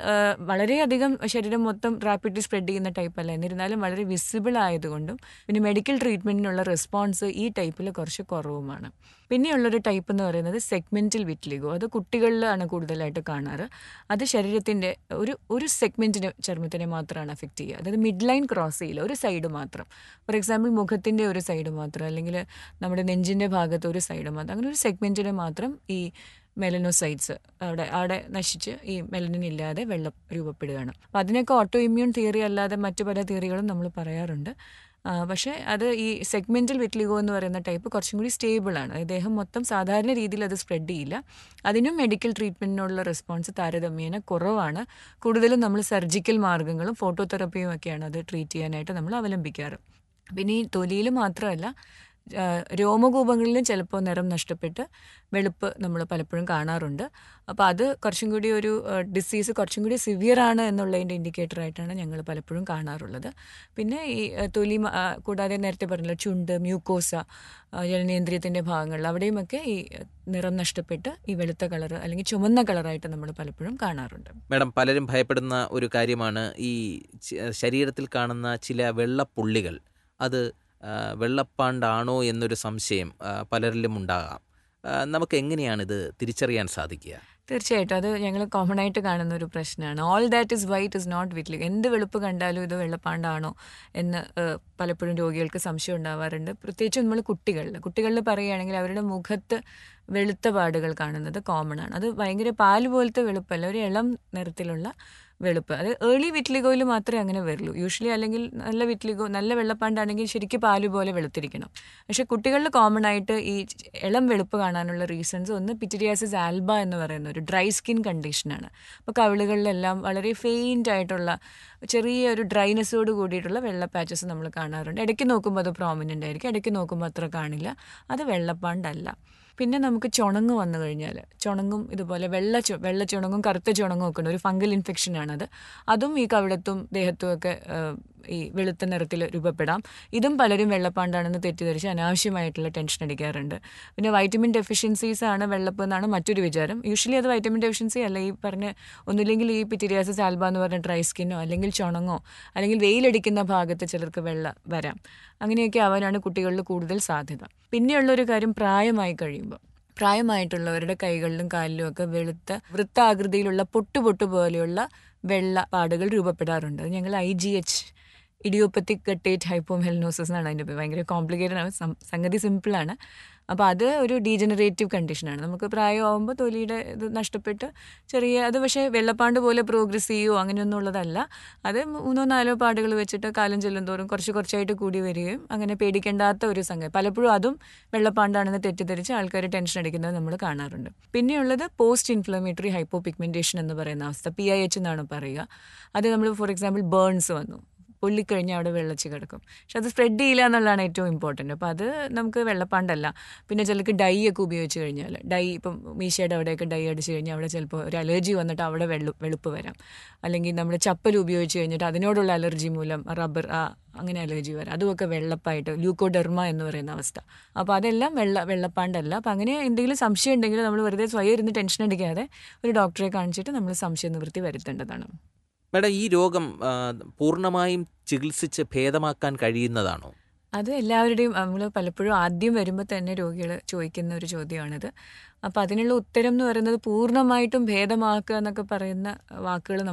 വളരെയധികം ശരീരം മൊത്തം റാപ്പിഡ്ലി സ്പ്രെഡ് ചെയ്യുന്ന ടൈപ്പ് അല്ല എന്നിരുന്നാലും വളരെ വിസിബിൾ ആയതുകൊണ്ടും പിന്നെ മെഡിക്കൽ ട്രീറ്റ്മെൻറ്റിനുള്ള റെസ്പോൺസ് ഈ ടൈപ്പിൽ കുറച്ച് കുറവുമാണ് പിന്നെയുള്ളൊരു ടൈപ്പ് എന്ന് പറയുന്നത് സെഗ്മെൻറ്റൽ വിറ്റ്ലിഗോ അത് കുട്ടികളിലാണ് കൂടുതലായിട്ട് കാണാറ് അത് ശരീരത്തിൻ്റെ ഒരു ഒരു സെഗ്മെൻറ്റിന് ചർമ്മത്തിനെ മാത്രമാണ് അഫക്റ്റ് ചെയ്യുക അതായത് മിഡ് ലൈൻ ക്രോസ് ചെയ്യില്ല ഒരു സൈഡ് മാത്രം ഫോർ എക്സാമ്പിൾ മുഖത്തിൻ്റെ ഒരു സൈഡ് മാത്രം അല്ലെങ്കിൽ നമ്മുടെ നെഞ്ചിൻ്റെ ഭാഗത്ത് ഒരു സൈഡ് മാത്രം അങ്ങനെ ഒരു സെഗ്മെൻറ്റിന് മാത്രം ഈ മെലനോസൈറ്റ്സ് അവിടെ അവിടെ നശിച്ച് ഈ മെലനിൻ ഇല്ലാതെ വെള്ളം രൂപപ്പെടുകയാണ് അപ്പോൾ അതിനൊക്കെ ഓട്ടോ ഇമ്മ്യൂൺ തിയറി അല്ലാതെ മറ്റു പല തിയറികളും നമ്മൾ പറയാറുണ്ട് പക്ഷേ അത് ഈ സെഗ്മെൻറ്റൽ വിറ്റ്ലിഗോ എന്ന് പറയുന്ന ടൈപ്പ് കുറച്ചും കൂടി സ്റ്റേബിളാണ് ദേഹം മൊത്തം സാധാരണ രീതിയിൽ അത് സ്പ്രെഡ് ചെയ്യില്ല അതിനും മെഡിക്കൽ ട്രീറ്റ്മെൻറ്റിനുള്ള റെസ്പോൺസ് താരതമ്യേന കുറവാണ് കൂടുതലും നമ്മൾ സർജിക്കൽ മാർഗ്ഗങ്ങളും ഫോട്ടോതെറപ്പിയും ഒക്കെയാണ് അത് ട്രീറ്റ് ചെയ്യാനായിട്ട് നമ്മൾ അവലംബിക്കാറ് പിന്നെ ഈ തൊലിയിൽ മാത്രമല്ല രോമകൂപങ്ങളിലും ചിലപ്പോൾ നിറം നഷ്ടപ്പെട്ട് വെളുപ്പ് നമ്മൾ പലപ്പോഴും കാണാറുണ്ട് അപ്പോൾ അത് കുറച്ചും കൂടി ഒരു ഡിസീസ് കുറച്ചും കൂടി സിവിയർ ആണ് എന്നുള്ളതിൻ്റെ ഇൻഡിക്കേറ്റർ ആയിട്ടാണ് ഞങ്ങൾ പലപ്പോഴും കാണാറുള്ളത് പിന്നെ ഈ തൊലി കൂടാതെ നേരത്തെ പറഞ്ഞല്ലോ ചുണ്ട് മ്യൂക്കോസ ജനനേന്ദ്രിയത്തിൻ്റെ ഭാഗങ്ങളിൽ അവിടെയുമൊക്കെ ഈ നിറം നഷ്ടപ്പെട്ട് ഈ വെളുത്ത കളർ അല്ലെങ്കിൽ ചുമന്ന കളറായിട്ട് നമ്മൾ പലപ്പോഴും കാണാറുണ്ട് മാഡം പലരും ഭയപ്പെടുന്ന ഒരു കാര്യമാണ് ഈ ശരീരത്തിൽ കാണുന്ന ചില വെള്ളപ്പുള്ളികൾ അത് വെള്ളപ്പാണ്ടാണോ എന്നൊരു സംശയം പലരിലും ഉണ്ടാകാം നമുക്ക് എങ്ങനെയാണ് ഇത് തിരിച്ചറിയാൻ സാധിക്കുക തീർച്ചയായിട്ടും അത് ഞങ്ങൾ കോമൺ ആയിട്ട് കാണുന്ന ഒരു പ്രശ്നമാണ് all that is white is not vitiligo എന്ത് വെളുപ്പ് കണ്ടാലും ഇത് വെള്ളപ്പാണ്ടാണോ എന്ന് പലപ്പോഴും രോഗികൾക്ക് സംശയം ഉണ്ടാവാറുണ്ട് പ്രത്യേകിച്ച് നമ്മൾ കുട്ടികളിൽ കുട്ടികളിൽ പറയുകയാണെങ്കിൽ അവരുടെ മുഖത്ത് വെളുത്ത പാടുകൾ കാണുന്നത് കോമൺ ആണ് അത് ഭയങ്കര പാല് പോലത്തെ വെളുപ്പല്ല ഒരു ഇളം നിറത്തിലുള്ള വെളുപ്പ് അത് ഏർലി വിറ്റ്ലിഗോയിൽ മാത്രമേ അങ്ങനെ വരുള്ളൂ യൂഷ്വലി അല്ലെങ്കിൽ നല്ല വിറ്റ്ലിഗോ നല്ല വെള്ളപ്പാണ്ടാണെങ്കിൽ ശരിക്കും പാല് പോലെ വെളുത്തിരിക്കണം പക്ഷെ കുട്ടികളിൽ കോമൺ ആയിട്ട് ഈ ഇളം വെളുപ്പ് കാണാനുള്ള റീസൺസ് ഒന്ന് പിറ്റിരിയാസിസ് ആൽബ എന്ന് പറയുന്ന ഒരു ഡ്രൈ സ്കിൻ കണ്ടീഷനാണ് അപ്പോൾ കവിളുകളിലെല്ലാം വളരെ ഫെയിൻ്റ് ആയിട്ടുള്ള ചെറിയ ഒരു ഡ്രൈനെസ്സോട് കൂടിയിട്ടുള്ള വെള്ള പാച്ചസ് നമ്മൾ കാണാറുണ്ട് ഇടയ്ക്ക് നോക്കുമ്പോൾ അത് പ്രോമിനൻ്റ് ആയിരിക്കും ഇടയ്ക്ക് നോക്കുമ്പോൾ അത്ര കാണില്ല അത് വെള്ളപ്പാണ്ടല്ല പിന്നെ നമുക്ക് ചുണങ്ങ് വന്നു കഴിഞ്ഞാൽ ചുണങ്ങും ഇതുപോലെ വെള്ള ചു വെള്ള ചുണങ്ങും കറുത്ത ചുണങ്ങും ഒക്കെ ഉണ്ട് ഒരു ഫംഗൽ ഇൻഫെക്ഷനാണത് അതും ഈ കവിളത്തും ദേഹത്തും ഒക്കെ ഈ വെളുത്ത നിറത്തിൽ രൂപപ്പെടാം ഇതും പലരും വെള്ളപ്പാണ്ടാണെന്ന് തെറ്റിദ്ധരിച്ച് അനാവശ്യമായിട്ടുള്ള ടെൻഷൻ അടിക്കാറുണ്ട് പിന്നെ വൈറ്റമിൻ ഡെഫിഷ്യൻസീസ് ആണ് വെള്ളപ്പ് എന്നാണ് മറ്റൊരു വിചാരം യൂഷ്വലി അത് വൈറ്റമിൻ ഡെഫിഷ്യൻസി അല്ല ഈ പറഞ്ഞ ഒന്നുമില്ലെങ്കിൽ ഈ പിറ്റിരിയാസിസ് ആൽബ എന്ന് പറഞ്ഞ ഡ്രൈ സ്കിന്നോ അല്ലെങ്കിൽ ചുണങ്ങോ അല്ലെങ്കിൽ വെയിലടിക്കുന്ന ഭാഗത്ത് ചിലർക്ക് വെള്ള വരാം അങ്ങനെയൊക്കെ ആവാനാണ് കുട്ടികളിൽ കൂടുതൽ സാധ്യത പിന്നെയുള്ളൊരു കാര്യം പ്രായമായി കഴിയുമ്പോൾ പ്രായമായിട്ടുള്ളവരുടെ കൈകളിലും കാലിലും ഒക്കെ വെളുത്ത വൃത്താകൃതിയിലുള്ള പൊട്ടു പൊട്ടു പോലെയുള്ള വെള്ള പാടുകൾ രൂപപ്പെടാറുണ്ട് ഞങ്ങൾ I G H idiopathic guttate hypomelanosis എന്നാണ് അതിൻ്റെ പേര് ഭയങ്കര കോംപ്ലിക്കേറ്റഡ് ആണ് സംഗതി സിമ്പിളാണ് അപ്പോൾ അത് ഒരു ഡീജനറേറ്റീവ് കണ്ടീഷനാണ് നമുക്ക് പ്രായമാകുമ്പോൾ തൊലിയുടെ ഇത് നഷ്ടപ്പെട്ട് ചെറിയ അത് പക്ഷേ വെള്ളപ്പാണ്ട് പോലെ പ്രോഗ്രസ് ചെയ്യുമോ അങ്ങനെയൊന്നും ഉള്ളതല്ല അത് മൂന്നോ നാലോ പാടുകൾ വെച്ചിട്ട് കാലം ചെല്ലുന്തോറും കുറച്ച് കുറച്ചായിട്ട് കൂടി വരികയും അങ്ങനെ പേടിക്കേണ്ടാത്ത ഒരു സംഗതി പലപ്പോഴും അതും വെള്ളപ്പാണ്ടാണെന്ന് തെറ്റിദ്ധരിച്ച് ആൾക്കാർ ടെൻഷൻ അടിക്കുന്നത് നമ്മൾ കാണാറുണ്ട് പിന്നെയുള്ളത് പോസ്റ്റ് ഇൻഫ്ലമേറ്ററി ഹൈപ്പോ പിഗ്മെൻറ്റേഷൻ എന്ന് പറയുന്ന അവസ്ഥ പി ഐ എച്ച് എന്നാണ് പറയുക അത് നമ്മൾ ഫോർ എക്സാമ്പിൾ ബേൺസ് വന്നു പൊള്ളിക്കഴിഞ്ഞാൽ അവിടെ വെള്ളച്ച് കിടക്കും പക്ഷെ അത് സ്പ്രെഡ് ചെയ്യില്ല എന്നുള്ളതാണ് ഏറ്റവും ഇമ്പോർട്ടൻറ്റ് അപ്പോൾ അത് നമുക്ക് വെള്ളപ്പാണ്ടല്ല പിന്നെ ചിലർക്ക് ഡൈ ഒക്കെ ഉപയോഗിച്ച് കഴിഞ്ഞാൽ ഡൈ ഇപ്പം മീശയുടെ അവിടെയൊക്കെ ഡൈ അടിച്ച് കഴിഞ്ഞാൽ അവിടെ ചിലപ്പോൾ ഒരു അലർജി വന്നിട്ട് അവിടെ വെള്ളു വെളുപ്പ് വരാം അല്ലെങ്കിൽ നമ്മൾ ചപ്പൽ ഉപയോഗിച്ച് കഴിഞ്ഞിട്ട് അതിനോടുള്ള അലർജി മൂലം റബ്ബർ ആ അങ്ങനെ അലർജി വരാം അതുമൊക്കെ വെള്ളപ്പായിട്ട് ല്യൂക്കോഡെർമ എന്ന് പറയുന്ന അവസ്ഥ അപ്പോൾ അതെല്ലാം വെള്ള വെള്ളപ്പാണ്ടല്ല അപ്പോൾ അങ്ങനെ എന്തെങ്കിലും സംശയം ഉണ്ടെങ്കിൽ നമ്മൾ വെറുതെ സ്വയം ഇരുന്ന് ടെൻഷൻ അടിക്കാതെ ഒരു ഡോക്ടറെ കാണിച്ചിട്ട് നമ്മൾ സംശയ നിവൃത്തി വരുത്തേണ്ടതാണ് മേഡം ഈ രോഗം പൂർണ്ണമായും ചികിത്സിച്ച് ഭേദമാക്കാൻ കഴിയുന്നതാണോ അത് എല്ലാവരുടെയും നമ്മൾ പലപ്പോഴും ആദ്യം വരുമ്പോൾ തന്നെ രോഗികൾ ചോദിക്കുന്ന ഒരു ചോദ്യമാണിത് അപ്പോൾ അതിനുള്ള ഉത്തരം എന്ന് പറയുന്നത് പൂർണ്ണമായിട്ടും ഭേദമാക്കുക എന്നൊക്കെ പറയുന്ന വാക്കുകൾ